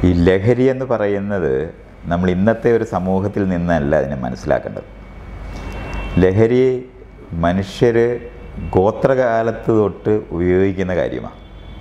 ഈ ലഹരി എന്ന് പറയുന്നത് നമ്മൾ ഇന്നത്തെ ഒരു സമൂഹത്തിൽ നിന്നല്ല അതിനെ മനസ്സിലാക്കേണ്ടത് ലഹരി മനുഷ്യർ ഗോത്രകാലത്ത് തൊട്ട് ഉപയോഗിക്കുന്ന കാര്യമാണ്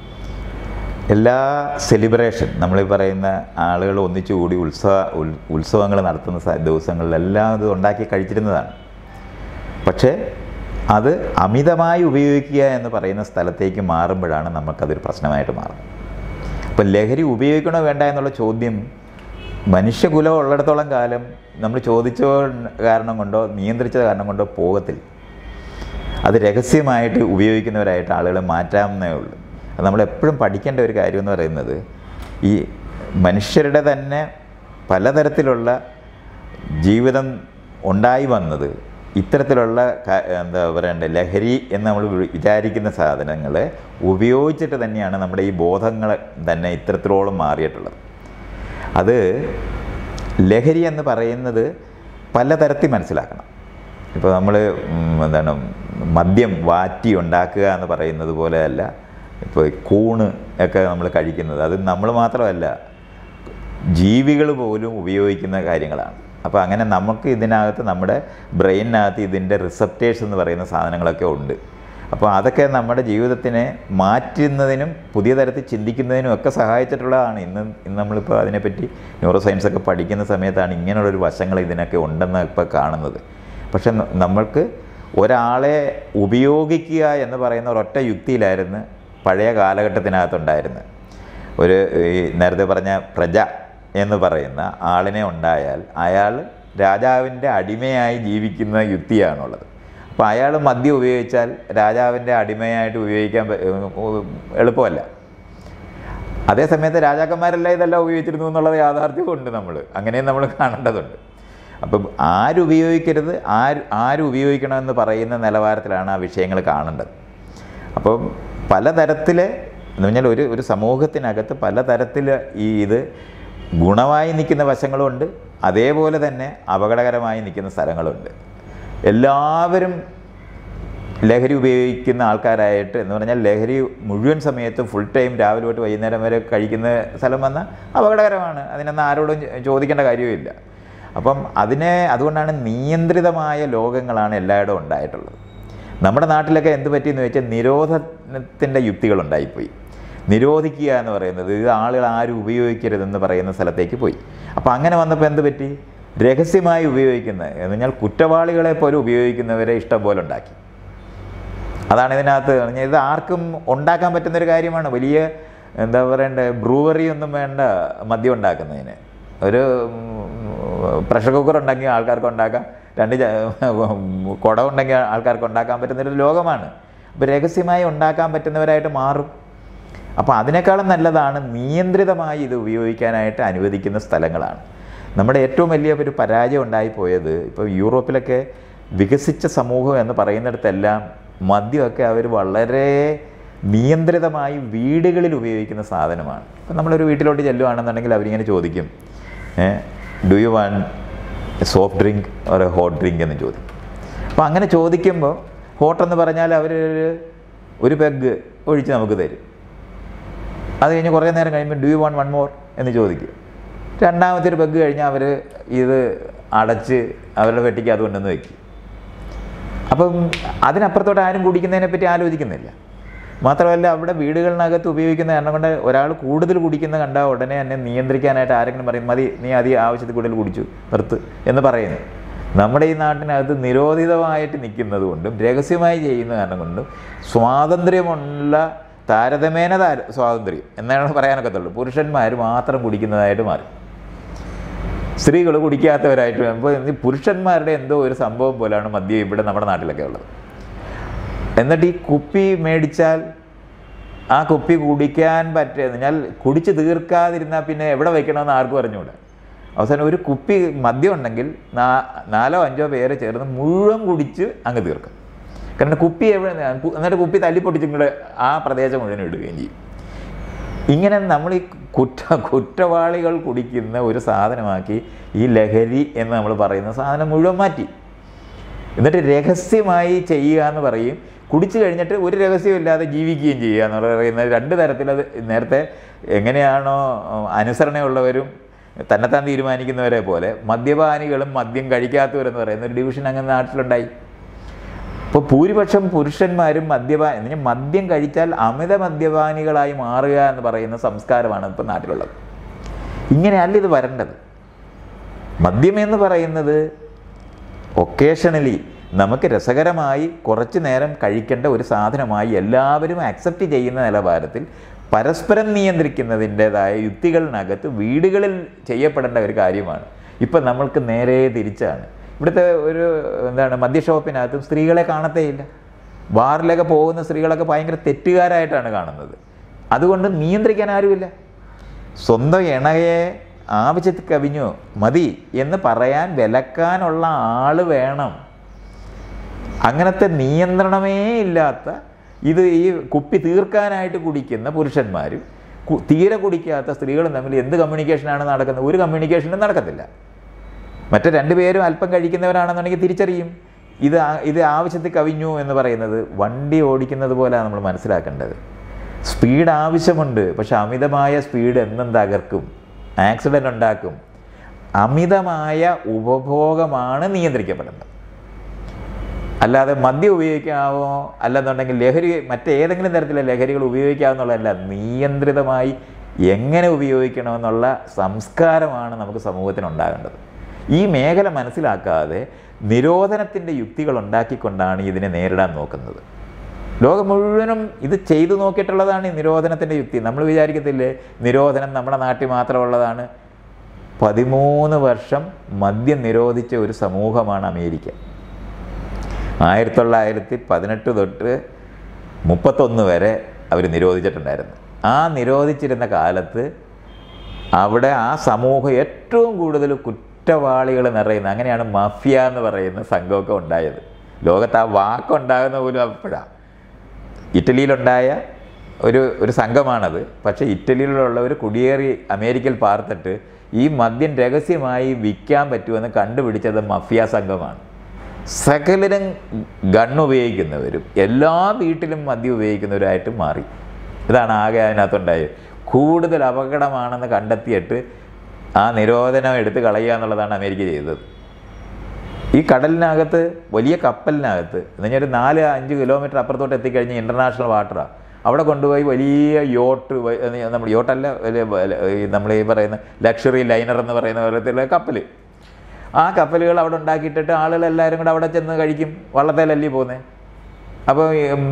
എല്ലാ സെലിബ്രേഷൻ നമ്മൾ പറയുന്ന ആളുകൾ ഒന്നിച്ചുകൂടി ഉത്സവ ഉൽ ഉത്സവങ്ങൾ നടത്തുന്ന സ- ദിവസങ്ങളിലെല്ലാം ഇത് ഉണ്ടാക്കി കഴിച്ചിരുന്നതാണ് പക്ഷേ അത് അമിതമായി ഉപയോഗിക്കുക എന്ന് പറയുന്ന സ്ഥലത്തേക്ക് മാറുമ്പോഴാണ് നമുക്കതൊരു പ്രശ്നമായിട്ട് മാറുന്നത് അപ്പം ലഹരി ഉപയോഗിക്കണോ വേണ്ട എന്നുള്ള ചോദ്യം മനുഷ്യകുലം ഉള്ളിടത്തോളം കാലം നമ്മൾ ചോദിച്ച കാരണം കൊണ്ടോ നിയന്ത്രിച്ച കാരണം കൊണ്ടോ പോകത്തില്ല അത് രഹസ്യമായിട്ട് ഉപയോഗിക്കുന്നവരായിട്ട് ആളുകളെ മാറ്റാവുന്നേ ഉള്ളൂ അത് നമ്മൾ എപ്പോഴും പഠിക്കേണ്ട ഒരു കാര്യം എന്ന് പറയുന്നത് ഈ മനുഷ്യരുടെ തന്നെ പലതരത്തിലുള്ള ജീവിതം ഉണ്ടായി വന്നത് ഇത്തരത്തിലുള്ള ക- എന്താ പറയണ്ടേ ലഹരി എന്ന് നമ്മൾ വി- വിചാരിക്കുന്ന സാധനങ്ങളെ ഉപയോഗിച്ചിട്ട് തന്നെയാണ് നമ്മുടെ ഈ ബോധങ്ങൾ തന്നെ ഇത്തരത്തിലോളം മാറിയിട്ടുള്ളത് അത് ലഹരി എന്ന് പറയുന്നത് പലതരത്തിൽ മനസ്സിലാക്കണം ഇപ്പോൾ നമ്മൾ എന്താണ് മദ്യം വാറ്റി ഉണ്ടാക്കുക എന്ന് പറയുന്നത് പോലെയല്ല ഇപ്പോൾ കൂണ് ഒക്കെ നമ്മൾ കഴിക്കുന്നത് അത് നമ്മൾ മാത്രമല്ല ജീവികൾ പോലും ഉപയോഗിക്കുന്ന കാര്യങ്ങളാണ് അപ്പോൾ അങ്ങനെ നമുക്ക് ഇതിനകത്ത് നമ്മുടെ ബ്രെയിനകത്ത് ഇതിൻ്റെ റിസപ്റ്റേഴ്സ് എന്ന് പറയുന്ന സാധനങ്ങളൊക്കെ ഉണ്ട് അപ്പോൾ അതൊക്കെ നമ്മുടെ ജീവിതത്തിനെ മാറ്റുന്നതിനും പുതിയ തരത്തിൽ ചിന്തിക്കുന്നതിനും ഒക്കെ സഹായിച്ചിട്ടുള്ളതാണ് ഇന്ന് ഇന്ന് നമ്മളിപ്പോൾ അതിനെപ്പറ്റി ന്യൂറോ സയൻസ് ഒക്കെ പഠിക്കുന്ന സമയത്താണ് ഇങ്ങനെയുള്ളൊരു വശങ്ങൾ ഇതിനൊക്കെ ഉണ്ടെന്ന് ഇപ്പോൾ കാണുന്നത് പക്ഷെ ന- നമ്മൾക്ക് ഒരാളെ ഉപയോഗിക്കുക എന്ന് പറയുന്ന ഒരൊറ്റ യുക്തിയിലായിരുന്നു പഴയ കാലഘട്ടത്തിനകത്തുണ്ടായിരുന്നത് ഒരു ഈ നേരത്തെ പറഞ്ഞ പ്രജ എന്ന് പറയുന്ന ആളിനെ ഉണ്ടായാൽ അയാൾ രാജാവിൻ്റെ അടിമയായി ജീവിക്കുന്ന യുക്തിയാണുള്ളത് അപ്പോൾ അയാൾ മദ്യം ഉപയോഗിച്ചാൽ രാജാവിൻ്റെ അടിമയായിട്ട് ഉപയോഗിക്കാൻ പ- ഏഹ് എളുപ്പമല്ല അതേ സമയത്ത് രാജാക്കന്മാരെല്ലാം ഇതെല്ലാം ഉപയോഗിച്ചിരുന്നു എന്നുള്ളത് യാഥാർത്ഥ്യമുണ്ട് നമ്മൾ അങ്ങനെയും നമ്മൾ കാണേണ്ടതുണ്ട് അപ്പം ആരുപയോഗിക്കരുത് ആര് ആരുപയോഗിക്കണമെന്ന് പറയുന്ന നിലവാരത്തിലാണ് ആ വിഷയങ്ങൾ കാണേണ്ടത് അപ്പം പലതരത്തിൽ എന്ന് പറഞ്ഞാൽ ഒരു ഒരു സമൂഹത്തിനകത്ത് പലതരത്തിൽ ഈ ഇത് ഗുണമായി നിൽക്കുന്ന വശങ്ങളുണ്ട് അതേപോലെ തന്നെ അപകടകരമായി നിൽക്കുന്ന സ്ഥലങ്ങളുണ്ട് എല്ലാവരും ലഹരി ഉപയോഗിക്കുന്ന ആൾക്കാരായിട്ട് എന്ന് പറഞ്ഞാൽ ലഹരി മുഴുവൻ സമയത്തും ഫുൾ ടൈം രാവിലെ തൊട്ട് വൈകുന്നേരം വരെ കഴിക്കുന്ന സ്ഥലം വന്നാൽ അപകടകരമാണ് അതിനൊന്നും ആരോടും ചോ- ചോദിക്കേണ്ട കാര്യമില്ല അപ്പം അതിനെ അതുകൊണ്ടാണ് നിയന്ത്രിതമായ ലോകങ്ങളാണ് എല്ലായിടവും ഉണ്ടായിട്ടുള്ളത് നമ്മുടെ നാട്ടിലൊക്കെ എന്ത് പറ്റിയെന്ന് വെച്ചാൽ നിരോധനത്തിൻ്റെ യുക്തികളുണ്ടായിപ്പോയി നിരോധിക്കുക എന്ന് പറയുന്നത് ഇത് ആളുകൾ ആരും ഉപയോഗിക്കരുതെന്ന് പറയുന്ന സ്ഥലത്തേക്ക് പോയി അപ്പോൾ അങ്ങനെ വന്നപ്പോൾ എന്ത് പറ്റി രഹസ്യമായി ഉപയോഗിക്കുന്നത് എന്ന് പറഞ്ഞാൽ കുറ്റവാളികളെ പോലും ഉപയോഗിക്കുന്നവരെ ഇഷ്ടം പോലെ ഉണ്ടാക്കി അതാണ് ഇതിനകത്ത് പറഞ്ഞാൽ ഇത് ആർക്കും ഉണ്ടാക്കാൻ പറ്റുന്നൊരു കാര്യമാണ് വലിയ എന്താ പറയണ്ടേ ബ്രൂവറി ഒന്നും വേണ്ട മദ്യം ഉണ്ടാക്കുന്നതിന് ഒരു പ്രഷർ കുക്കർ ഉണ്ടെങ്കിൽ ആൾക്കാർക്ക് ഉണ്ടാക്കാം രണ്ട് ച- കുടം ഉണ്ടെങ്കിൽ ആൾക്കാർക്ക് ഉണ്ടാക്കാൻ പറ്റുന്നൊരു ലോകമാണ് അപ്പോൾ രഹസ്യമായി ഉണ്ടാക്കാൻ പറ്റുന്നവരായിട്ട് മാറും അപ്പോൾ അതിനേക്കാളും നല്ലതാണ് നിയന്ത്രിതമായി ഇത് ഉപയോഗിക്കാനായിട്ട് അനുവദിക്കുന്ന സ്ഥലങ്ങളാണ് നമ്മുടെ ഏറ്റവും വലിയ ഒരു പരാജയം ഉണ്ടായിപ്പോയത് ഇപ്പോൾ യൂറോപ്പിലൊക്കെ വികസിച്ച സമൂഹം എന്ന് പറയുന്നിടത്തെല്ലാം മദ്യമൊക്കെ അവർ വളരെ നിയന്ത്രിതമായി വീടുകളിൽ ഉപയോഗിക്കുന്ന സാധനമാണ് ഇപ്പം നമ്മളൊരു വീട്ടിലോട്ട് ചെല്ലുവാണെന്നുണ്ടെങ്കിൽ അവരിങ്ങനെ ചോദിക്കും do you want soft drink ഒരു ഹോട്ട് ഡ്രിങ്ക് എന്ന് ചോദിക്കും അപ്പോൾ അങ്ങനെ ചോദിക്കുമ്പോൾ ഹോട്ട് എന്ന് പറഞ്ഞാൽ അവർ ഒരു പെഗ് ഒഴിച്ച് നമുക്ക് തരും അത് കഴിഞ്ഞ് കുറേ നേരം കഴിയുമ്പോൾ do you want one more എന്ന് ചോദിക്കും രണ്ടാമത്തെ ഒരു പെഗ് കഴിഞ്ഞാൽ അവർ ഇത് അടച്ച് അവരുടെ പെട്ടിക്ക് അത് കൊണ്ടുവന്ന് വയ്ക്കും അപ്പം അതിനപ്പുറത്തോട്ട് ആരും കുടിക്കുന്നതിനെ പറ്റി ആലോചിക്കുന്നില്ല മാത്രമല്ല അവിടെ വീടുകളിനകത്ത് ഉപയോഗിക്കുന്ന കാരണം കൊണ്ട് ഒരാൾ കൂടുതൽ കുടിക്കുന്ന കണ്ടാൽ ഉടനെ തന്നെ നിയന്ത്രിക്കാനായിട്ട് ആരെങ്കിലും പറയും മതി നീ അതി ആവശ്യത്തിൽ കൂടുതൽ കുടിച്ചു നിർത്ത് എന്ന് പറയുന്നു നമ്മുടെ ഈ നാട്ടിനകത്ത് നിരോധിതമായിട്ട് നിൽക്കുന്നത് കൊണ്ടും രഹസ്യമായി ചെയ്യുന്ന കാരണം കൊണ്ടും സ്വാതന്ത്ര്യമുള്ള താരതമ്യേന താര സ്വാതന്ത്ര്യം എന്നാണ് പറയാനൊക്കത്തുള്ളൂ പുരുഷന്മാർ മാത്രം കുടിക്കുന്നതായിട്ട് മാറി സ്ത്രീകൾ കുടിക്കാത്തവരായിട്ട് അപ്പോൾ ഈ പുരുഷന്മാരുടെ എന്തോ ഒരു സംഭവം പോലെയാണ് മദ്യം ഇവിടെ നമ്മുടെ നാട്ടിലൊക്കെ ഉള്ളത് എന്നിട്ട് ഈ കുപ്പി മേടിച്ചാൽ ആ കുപ്പി കുടിക്കാൻ പറ്റുക ഞാൻ കുടിച്ച് തീർക്കാതിരുന്നാൽ പിന്നെ എവിടെ വെക്കണമെന്ന് ആർക്കും അറിഞ്ഞുകൂടാ അവസാനം ഒരു കുപ്പി മദ്യം ഉണ്ടെങ്കിൽ നാ- നാലോ അഞ്ചോ പേരെ ചേർന്ന് മുഴുവൻ കുടിച്ച് അങ്ങ് തീർക്കും കാരണം കുപ്പി എവിടെ എന്നിട്ട് കുപ്പി തല്ലിപ്പൊട്ടിച്ചും കൂടെ ആ പ്രദേശം മുഴുവൻ ഇടുകയും ചെയ്യും ഇങ്ങനെ നമ്മൾ ഈ കുറ്റ കുറ്റവാളികൾ കുടിക്കുന്ന ഒരു സാധനമാക്കി ഈ ലഹരി എന്ന് നമ്മൾ പറയുന്ന സാധനം മുഴുവൻ മാറ്റി എന്നിട്ട് രഹസ്യമായി ചെയ്യുക എന്ന് പറയും കുടിച്ചു കഴിഞ്ഞിട്ട് ഒരു രഹസ്യമില്ലാതെ ജീവിക്കുകയും ചെയ്യുക എന്ന് പറയുന്നത് രണ്ട് തരത്തിലത് നേരത്തെ എങ്ങനെയാണോ ഉം, അനുസരണയുള്ളവരും തന്നെത്താൻ തീരുമാനിക്കുന്നവരെ പോലെ മദ്യപാനികളും മദ്യം കഴിക്കാത്തവരെന്ന് പറയുന്ന ഒരു ഡിവിഷൻ അങ്ങനെ നാട്ടിലുണ്ടായി ഇപ്പോൾ ഭൂരിപക്ഷം പുരുഷന്മാരും മദ്യപാനി എന്ന് പറഞ്ഞാൽ മദ്യം കഴിച്ചാൽ അമിത മദ്യപാനികളായി മാറുക എന്ന് പറയുന്ന സംസ്കാരമാണ് ഇപ്പോൾ നാട്ടിലുള്ളത് ഇങ്ങനെയല്ല ഇത് വരേണ്ടത് മദ്യം എന്ന് പറയുന്നത് ഒക്കേഷണലി നമുക്ക് രസകരമായി കുറച്ച് നേരം കഴിക്കേണ്ട ഒരു സാധനമായി എല്ലാവരും അക്സെപ്റ്റ് ചെയ്യുന്ന നിലവാരത്തിൽ പരസ്പരം നിയന്ത്രിക്കുന്നതിൻ്റെതായ യുക്തികളിനകത്ത് വീടുകളിൽ ചെയ്യപ്പെടേണ്ട ഒരു കാര്യമാണ് ഇപ്പം നമ്മൾക്ക് നേരെ തിരിച്ചാണ് ഇവിടുത്തെ ഒരു എന്താണ് മദ്യ ഷോപ്പിനകത്തും സ്ത്രീകളെ കാണത്തേയില്ല ബാറിലൊക്കെ പോകുന്ന സ്ത്രീകളൊക്കെ ഭയങ്കര തെറ്റുകാരായിട്ടാണ് കാണുന്നത് അതുകൊണ്ട് നിയന്ത്രിക്കാൻ ആരുമില്ല സ്വന്തം ഇണയെ ആവശ്യത്തിൽ കവിഞ്ഞു മതി എന്ന് പറയാൻ വിലക്കാനുള്ള ആള് വേണം അങ്ങനത്തെ നിയന്ത്രണമേ ഇല്ലാത്ത ഇത് ഈ കുപ്പി തീർക്കാനായിട്ട് കുടിക്കുന്ന പുരുഷന്മാരും കു- തീരെ കുടിക്കാത്ത സ്ത്രീകളും തമ്മിൽ എന്ത് കമ്മ്യൂണിക്കേഷനാണ് നടക്കുന്നത് ഒരു കമ്മ്യൂണിക്കേഷനും നടക്കത്തില്ല മറ്റു രണ്ടുപേരും അല്പം കഴിക്കുന്നവരാണെന്നുണ്ടെങ്കിൽ തിരിച്ചറിയും ഇത് ആ- ഇത് ആവശ്യത്തിൽ കവിഞ്ഞു എന്ന് പറയുന്നത് വണ്ടി ഓടിക്കുന്നത് പോലെയാണ് നമ്മൾ മനസ്സിലാക്കേണ്ടത് സ്പീഡ് ആവശ്യമുണ്ട് പക്ഷെ അമിതമായ സ്പീഡ് എന്നും തകർക്കും ആക്സിഡൻ്റ് ഉണ്ടാക്കും അമിതമായ ഉപഭോഗമാണ് നിയന്ത്രിക്കപ്പെടേണ്ടത് അല്ലാതെ മദ്യം ഉപയോഗിക്കാമോ അല്ലെന്നുണ്ടെങ്കിൽ ലഹരി മറ്റേതെങ്കിലും തരത്തിലുള്ള ലഹരികൾ ഉപയോഗിക്കാമെന്നുള്ളതല്ല നിയന്ത്രിതമായി എങ്ങനെ ഉപയോഗിക്കണമെന്നുള്ള സംസ്കാരമാണ് നമുക്ക് സമൂഹത്തിന് ഉണ്ടാകേണ്ടത് ഈ മേഖല മനസ്സിലാക്കാതെ നിരോധനത്തിൻ്റെ യുക്തികൾ ഉണ്ടാക്കിക്കൊണ്ടാണ് ഇതിനെ നേരിടാൻ നോക്കുന്നത് ലോകം മുഴുവനും ഇത് ചെയ്തു നോക്കിയിട്ടുള്ളതാണ് ഈ നിരോധനത്തിൻ്റെ യുക്തി നമ്മൾ വിചാരിക്കത്തില്ലേ നിരോധനം നമ്മുടെ നാട്ടിൽ മാത്രമുള്ളതാണ് പതിമൂന്ന് വർഷം മദ്യം നിരോധിച്ച ഒരു സമൂഹമാണ് അമേരിക്ക ആയിരത്തി തൊള്ളായിരത്തി പതിനെട്ട് തൊട്ട് മുപ്പത്തൊന്ന് വരെ അവർ നിരോധിച്ചിട്ടുണ്ടായിരുന്നു ആ നിരോധിച്ചിരുന്ന കാലത്ത് അവിടെ ആ സമൂഹം ഏറ്റവും കൂടുതൽ കുറ്റവാളികൾ നിറയുന്ന അങ്ങനെയാണ് മഫിയ എന്ന് പറയുന്ന സംഘമൊക്കെ ഉണ്ടായത് ലോകത്ത് ആ വാക്കുണ്ടാകുന്ന പോലും അപ്പോഴാണ് ഇറ്റലിയിലുണ്ടായ ഒരു ഒരു സംഘമാണത് പക്ഷേ ഇറ്റലിയിലുള്ളവർ കുടിയേറി അമേരിക്കയിൽ പാർത്തിട്ട് ഈ മദ്യം രഹസ്യമായി വിൽക്കാൻ പറ്റുമെന്ന് കണ്ടുപിടിച്ചത് മഫിയ സംഘമാണ് സകലരും ഗണ്ണ് ഉപയോഗിക്കുന്നവരും എല്ലാ വീട്ടിലും മദ്യം ഉപയോഗിക്കുന്നവരായിട്ട് മാറി ഇതാണ് ആകെ അതിനകത്തുണ്ടായത് കൂടുതൽ അപകടമാണെന്ന് കണ്ടെത്തിയിട്ട് ആ നിരോധനം എടുത്ത് കളയുക എന്നുള്ളതാണ് അമേരിക്ക ചെയ്തത് ഈ കടലിനകത്ത് വലിയ കപ്പലിനകത്ത് എന്ന് പറഞ്ഞാൽ ഒരു നാല് അഞ്ച് കിലോമീറ്റർ അപ്പുറത്തോട്ട് എത്തിക്കഴിഞ്ഞ് ഇൻ്റർനാഷണൽ വാട്ടറാണ് അവിടെ കൊണ്ടുപോയി വലിയ യോട്ട് വ- എന്ന് നമ്മൾ യോട്ടല്ല വലിയ വല- ഈ നമ്മൾ ഈ പറയുന്ന ലക്ഷറി ലൈനർ എന്ന് പറയുന്ന പോലത്തെ കപ്പൽ ആ കപ്പലുകൾ അവിടെ ഉണ്ടാക്കിയിട്ടിട്ട് ആളുകൾ എല്ലാവരും കൂടെ അവിടെ ചെന്ന് കഴിക്കും വള്ളത്തേലല്ലേ പോകുന്നത് അപ്പോൾ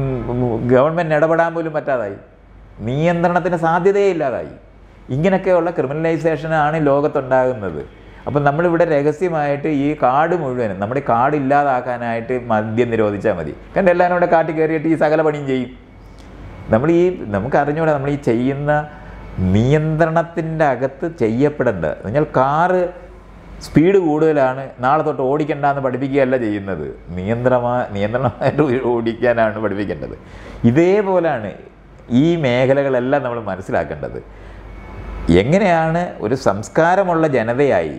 ഗവൺമെൻറ് ഇടപെടാൻ പോലും പറ്റാതായി നിയന്ത്രണത്തിന് സാധ്യതയേ ഇല്ലാതായി ഇങ്ങനെയൊക്കെയുള്ള ക്രിമിനലൈസേഷനാണ് ലോകത്തുണ്ടാകുന്നത് അപ്പം നമ്മളിവിടെ രഹസ്യമായിട്ട് ഈ കാട് മുഴുവനും നമ്മുടെ കാട് ഇല്ലാതാക്കാനായിട്ട് മദ്യം നിരോധിച്ചാൽ മതി കാരണം എല്ലാവരും കൂടെ കാട്ടി കയറിയിട്ട് ഈ സകല പണിയും ചെയ്യും നമ്മൾ ഈ നമുക്ക് അറിഞ്ഞൂടാ നമ്മൾ ഈ ചെയ്യുന്ന നിയന്ത്രണത്തിൻ്റെ അകത്ത് ചെയ്യപ്പെടേണ്ടത് എന്ന് പറഞ്ഞാൽ കാറ് സ്പീഡ് കൂടുതലാണ് നാളെ തൊട്ട് ഓടിക്കണ്ടെന്ന് പഠിപ്പിക്കുകയല്ല ചെയ്യുന്നത് നിയന്ത്രണമാ നിയന്ത്രണമായിട്ട് ഓടിക്കാനാണ് പഠിപ്പിക്കേണ്ടത് ഇതേപോലാണ് ഈ മേഖലകളെല്ലാം നമ്മൾ മനസ്സിലാക്കേണ്ടത് എങ്ങനെയാണ് ഒരു സംസ്കാരമുള്ള ജനതയായി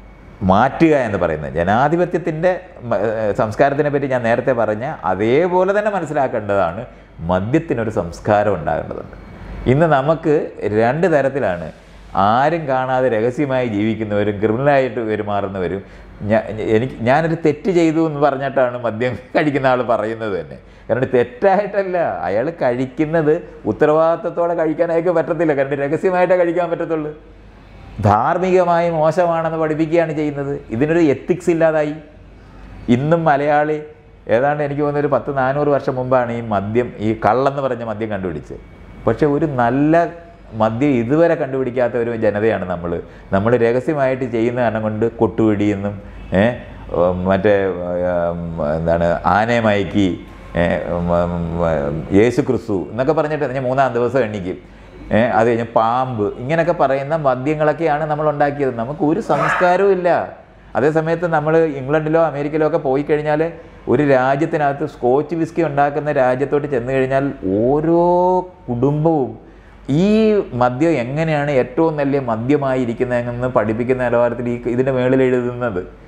മാറ്റുക എന്ന് പറയുന്നത് ജനാധിപത്യത്തിൻ്റെ മ- ഏഹ് സംസ്കാരത്തിനെ പറ്റി ഞാൻ നേരത്തെ പറഞ്ഞ അതേപോലെ തന്നെ മനസ്സിലാക്കേണ്ടതാണ് മദ്യത്തിനൊരു സംസ്കാരം ഉണ്ടാകേണ്ടതുണ്ട് ഇന്ന് നമുക്ക് രണ്ട് തരത്തിലാണ് ആരും കാണാതെ രഹസ്യമായി ജീവിക്കുന്നവരും ക്രിമിനലായിട്ട് പെരുമാറുന്നവരും ഞാ- എനിക്ക് ഞാനൊരു തെറ്റ് ചെയ്തു എന്ന് പറഞ്ഞിട്ടാണ് മദ്യം കഴിക്കുന്ന ആൾ പറയുന്നത് തന്നെ കാരണം തെറ്റായിട്ടല്ല അയാൾ കഴിക്കുന്നത് ഉത്തരവാദിത്തത്തോടെ കഴിക്കാൻ അയാൾക്ക് പറ്റത്തില്ല കാരണം രഹസ്യമായിട്ടേ കഴിക്കാൻ പറ്റത്തുള്ളൂ ധാർമ്മികമായി മോശമാണെന്ന് പഠിപ്പിക്കുകയാണ് ചെയ്യുന്നത് ഇതിനൊരു എത്തിക്സ് ഇല്ലാതായി ഇന്നും മലയാളി ഏതാണ്ട് എനിക്ക് തോന്നുന്നു ഒരു പത്ത് നാനൂറ് വർഷം മുമ്പാണ് ഈ മദ്യം ഈ കള്ളെന്ന് പറഞ്ഞ മദ്യം കണ്ടുപിടിച്ചത് പക്ഷെ ഒരു നല്ല മദ്യം ഇതുവരെ കണ്ടുപിടിക്കാത്ത ഒരു ജനതയാണ് നമ്മൾ നമ്മൾ രഹസ്യമായിട്ട് ചെയ്യുന്ന കാരണം കൊണ്ട് കൊട്ടുപിടിയെന്നും ഏ, ഉം, മറ്റേ ഉം, എന്താണ് ആനയെ മയക്കി ഏ, ഉം, ഉം, യേശു ക്രിസ്തു എന്നൊക്കെ പറഞ്ഞിട്ട് ഞാൻ മൂന്നാം ദിവസം എണ്ണിക്കും ഏ, അത് കഴിഞ്ഞ് പാമ്പ് ഇങ്ങനെയൊക്കെ പറയുന്ന മദ്യങ്ങളൊക്കെയാണ് നമ്മൾ ഉണ്ടാക്കിയത് നമുക്ക് ഒരു സംസ്കാരവും ഇല്ല അതേസമയത്ത് നമ്മൾ ഇംഗ്ലണ്ടിലോ അമേരിക്കയിലോ ഒക്കെ പോയി കഴിഞ്ഞാൽ ഒരു രാജ്യത്തിനകത്ത് സ്കോച്ച് വിസ്കി ഉണ്ടാക്കുന്ന രാജ്യത്തോട്ട് ചെന്ന് കഴിഞ്ഞാൽ ഓരോ കുടുംബവും ഈ മദ്യം എങ്ങനെയാണ് ഏറ്റവും നല്ല മദ്യമായി ഇരിക്കുന്നതെന്ന് പഠിപ്പിക്കുന്ന നിലവാരത്തിൽ ഈ ഇതിൻ്റെ മേളിൽ എഴുതുന്നത്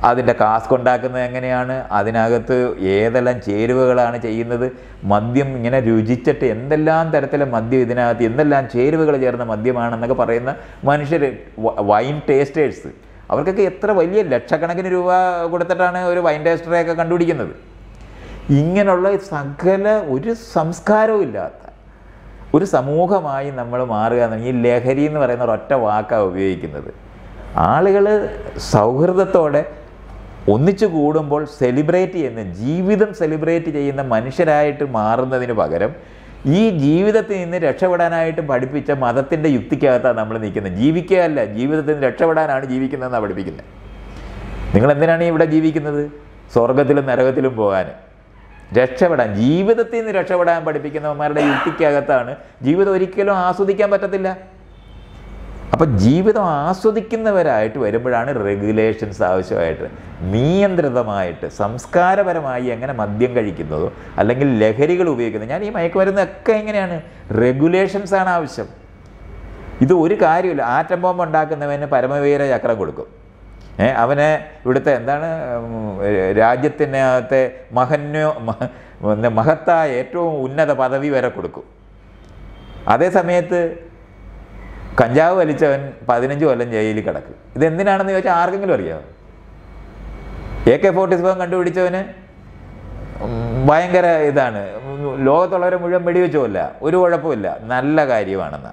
അതിൻ്റെ കാസ്ക് ഉണ്ടാക്കുന്നത് എങ്ങനെയാണ് അതിനകത്ത് ഏതെല്ലാം ചേരുവകളാണ് ചെയ്യുന്നത് മദ്യം ഇങ്ങനെ രുചിച്ചിട്ട് എന്തെല്ലാം തരത്തിലെ മദ്യം ഇതിനകത്ത് എന്തെല്ലാം ചേരുവകൾ ചേർന്ന മദ്യമാണെന്നൊക്കെ പറയുന്ന മനുഷ്യർ വൈൻ ടേസ്റ്റേഴ്സ് അവർക്കൊക്കെ എത്ര വലിയ ലക്ഷക്കണക്കിന് രൂപ കൊടുത്തിട്ടാണ് ഒരു വൈൻ ടേസ്റ്ററെയൊക്കെ കണ്ടുപിടിക്കുന്നത് ഇങ്ങനെയുള്ള സകല ഒരു സംസ്കാരവും ഇല്ലാത്ത ഒരു സമൂഹമായി നമ്മൾ മാറുക എന്ന് ഈ ലഹരി എന്ന് പറയുന്ന ഒരൊറ്റ വാക്കാണ് ഉപയോഗിക്കുന്നത് ആളുകൾ സൗഹൃദത്തോടെ ഒന്നിച്ചു കൂടുമ്പോൾ സെലിബ്രേറ്റ് ചെയ്യുന്ന ജീവിതം സെലിബ്രേറ്റ് ചെയ്യുന്ന മനുഷ്യരായിട്ട് മാറുന്നതിന് പകരം ഈ ജീവിതത്തിൽ നിന്ന് രക്ഷപ്പെടാനായിട്ട് പഠിപ്പിച്ച മതത്തിൻ്റെ യുക്തിക്കകത്താണ് നമ്മൾ നിൽക്കുന്നത് ജീവിക്കുകയല്ല ജീവിതത്തിൽ നിന്ന് രക്ഷപ്പെടാനാണ് ജീവിക്കുന്നതെന്നാണ് പഠിപ്പിക്കുന്നത് നിങ്ങൾ എന്തിനാണ് ഇവിടെ ജീവിക്കുന്നത് സ്വർഗത്തിലും നരകത്തിലും പോകാൻ രക്ഷപ്പെടാൻ ജീവിതത്തിൽ നിന്ന് രക്ഷപ്പെടാൻ പഠിപ്പിക്കുന്നവന്മാരുടെ യുക്തിക്കകത്താണ് ജീവിതം ഒരിക്കലും ആസ്വദിക്കാൻ പറ്റത്തില്ല അപ്പം ജീവിതം ആസ്വദിക്കുന്നവരായിട്ട് വരുമ്പോഴാണ് റെഗുലേഷൻസ് ആവശ്യമായിട്ട് നിയന്ത്രിതമായിട്ട് സംസ്കാരപരമായി എങ്ങനെ മദ്യം കഴിക്കുന്നതോ അല്ലെങ്കിൽ ലഹരികൾ ഉപയോഗിക്കുന്നത് ഞാൻ ഈ മയക്കുമരുന്നൊക്കെ എങ്ങനെയാണ് റെഗുലേഷൻസ് ആണ് ആവശ്യം ഇത് ഒരു കാര്യമില്ല ആറ്റം ബോംബ് ഉണ്ടാക്കുന്നവന് പരമവീര ചക്രം കൊടുക്കും ഏ അവന് ഇവിടുത്തെ എന്താണ് ഉം, രാജ്യത്തിനകത്തെ മഹന്യോ മഹ- പിന്നെ മഹത്തായ ഏറ്റവും ഉന്നത പദവി വരെ കൊടുക്കും അതേ സമയത്ത് കഞ്ചാവ് വലിച്ചവൻ പതിനഞ്ച് കൊല്ലം ജയിലിൽ കിടക്കും ഇതെന്തിനാണെന്ന് ചോദിച്ചാൽ ആർക്കെങ്കിലും അറിയാമോ എ കെ ഫോർട്ടി സെവൻ കണ്ടുപിടിച്ചവന് ഉം, ഭയങ്കര ഇതാണ് ഉം, ലോകത്തുള്ളവരെ മുഴുവൻ വെടിവെച്ചുമല്ല ഒരു കുഴപ്പമില്ല നല്ല കാര്യമാണെന്ന്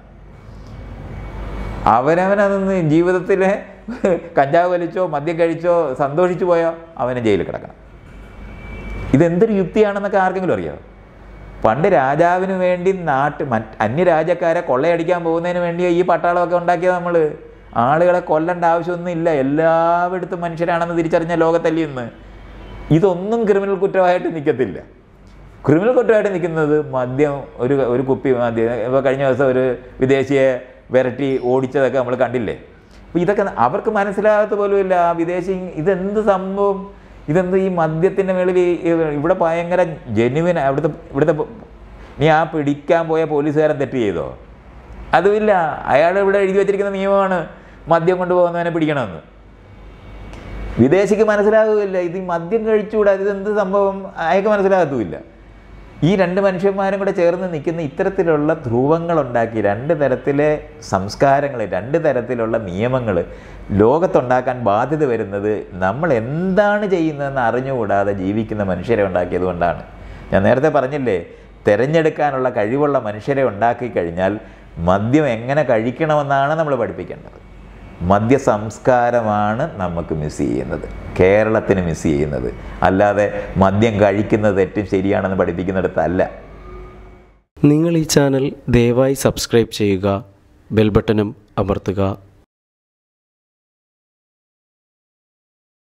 അവനവനതൊന്ന് ജീവിതത്തിലെ കഞ്ചാവ് വലിച്ചോ മദ്യം കഴിച്ചോ സന്തോഷിച്ചു പോയോ അവന് ജയിലിൽ കിടക്കണം ഇതെന്തൊരു യുക്തിയാണെന്നൊക്കെ ആർക്കെങ്കിലും അറിയാമോ പണ്ട് രാജാവിന് വേണ്ടി നാട്ട് മറ്റ് അന്യരാജ്യക്കാരെ കൊള്ളയടിക്കാൻ പോകുന്നതിന് വേണ്ടി ഈ പട്ടാളമൊക്കെ ഉണ്ടാക്കിയത് നമ്മൾ ആളുകളെ കൊല്ലേണ്ട ആവശ്യമൊന്നും ഇല്ല എല്ലായിടത്തും മനുഷ്യരാണെന്ന് തിരിച്ചറിഞ്ഞ ലോകത്തല്ലേ ഇന്ന് ഇതൊന്നും ക്രിമിനൽ കുറ്റമായിട്ട് നിൽക്കത്തില്ല ക്രിമിനൽ കുറ്റമായിട്ട് നിൽക്കുന്നത് മദ്യം ഒരു ഒരു കുപ്പി മദ്യം ഇപ്പോൾ കഴിഞ്ഞ ദിവസം ഒരു വിദേശിയെ വിരട്ടി ഓടിച്ചതൊക്കെ നമ്മൾ കണ്ടില്ലേ അപ്പോൾ ഇതൊക്കെ അവർക്ക് മനസ്സിലാകാത്ത പോലും ഇല്ല ആ വിദേശി ഇതെന്ത് സംഭവം ഇതെന്ത് ഈ മദ്യത്തിൻ്റെ മേളിൽ ഈ- ഈ- ഇവിടെ ഭയങ്കര ജെനുവിൻ അവിടുത്തെ ഇവിടുത്തെ പോ- നീ ആ പിടിക്കാൻ പോയ പോലീസുകാരൻ തെറ്റ് ചെയ്തോ അതുമില്ല അയാൾ ഇവിടെ എഴുതി വെച്ചിരിക്കുന്ന നിയമമാണ് മദ്യം കൊണ്ടുപോകുന്നവനെ പിടിക്കണമെന്ന് വിദേശിക്ക് മനസ്സിലാകുകയില്ല ഇത് ഈ മദ്യം കഴിച്ചുകൂടാ ഇതെന്ത് സംഭവം അയാൾക്ക് മനസ്സിലാകത്തുമില്ല ഈ രണ്ട് മനുഷ്യന്മാരും കൂടെ ചേർന്ന് നിൽക്കുന്ന ഇത്തരത്തിലുള്ള ധ്രുവങ്ങളുണ്ടാക്കി രണ്ട് തരത്തിലെ സംസ്കാരങ്ങൾ രണ്ട് തരത്തിലുള്ള നിയമങ്ങൾ ലോകത്തുണ്ടാക്കാൻ ബാധ്യത വരുന്നത് നമ്മൾ എന്താണ് ചെയ്യുന്നതെന്ന് അറിഞ്ഞുകൂടാതെ ജീവിക്കുന്ന മനുഷ്യരെ ഉണ്ടാക്കിയത് കൊണ്ടാണ് ഞാൻ നേരത്തെ പറഞ്ഞില്ലേ തിരഞ്ഞെടുക്കാനുള്ള കഴിവുള്ള മനുഷ്യരെ ഉണ്ടാക്കി കഴിഞ്ഞാൽ മദ്യം എങ്ങനെ കഴിക്കണമെന്നാണ് നമ്മൾ പഠിപ്പിക്കേണ്ടത് മദ്യ സംസ്കാരമാണ് നമുക്ക് മിസ് ചെയ്യുന്നത് കേരളത്തിന് മിസ് ചെയ്യുന്നത് അല്ലാതെ മദ്യം കഴിക്കുന്നത് തെറ്റും ശരിയാണെന്ന് പഠിപ്പിക്കുന്നിടത്തല്ല നിങ്ങൾ ഈ ചാനൽ ദയവായി സബ്സ്ക്രൈബ് ചെയ്യുക ബെൽ ബട്ടണും അമർത്തുക